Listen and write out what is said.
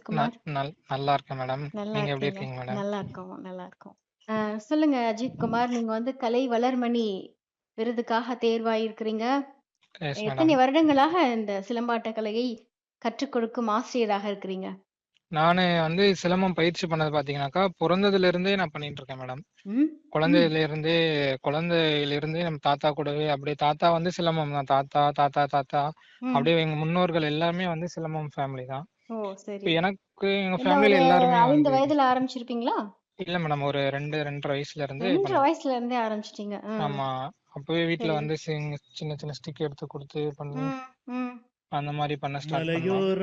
குமார் நல் நல்லா இருக்கேன் மேடம் நல்லா நீங்க எப்படி இருக்கீங்க இருக்கீங்க மேடம் நல்லா இருக்கோம் நல்லா இருக்கோம் அஹ், சொல்லுங்க அஜித் குமார் நீங்க வந்து கலை வளர்மணி விருதுக்காக தேர்வாயிருக்கிறீங்க எஸ் எத்தனை மேடம் வருடங்களாக இந்த சிலம்பாட்ட கலையை கற்றுக் கொடுக்கும் ஆசிரியராக இருக்கிறீங்க நான் வந்து சிலம்பம் பயிற்சி பண்ணது பாத்தீங்கன்னாக்கா பிறந்ததுல இருந்தே நான் பண்ணிட்டு இருக்கேன் மேடம் ம் ம் குழந்தையில இருந்தே குழந்தையில இருந்தே நம்ம தாத்தா கூடவே அப்படியே தாத்தா வந்து சிலம்பம் தான் தாத்தா தாத்தா தாத்தா ம் அப்படியே எங்க முன்னோர்கள் எல்லாமே வந்து சிலம்பம் ஃபேமிலி தான் ஓ இப்போ சரி எனக்கு எங்க என்ன ஃபேமிலில ஒரு எல்லாருமே ஐந்து வந்து வயதுல ஆரம்பிச்சிருப்பீங்களா இல்ல மேடம் ஒரு ரெண்டு ரெண்டரை வயசுல இருந்து ரெண்டரை பண்ணேன் வயசுல இருந்தே ஆரம்பிச்சிட்டீங்க ம் ஆமா அப்பவே வீட்ல சரி வந்து சிங்க- சின்ன சின்ன ஸ்டிக் எடுத்து கொடுத்து பண்ணி ம் ம் அந்த மாதிரி பண்ண ஸ்டார்ட் பண்ணோம் மலையோர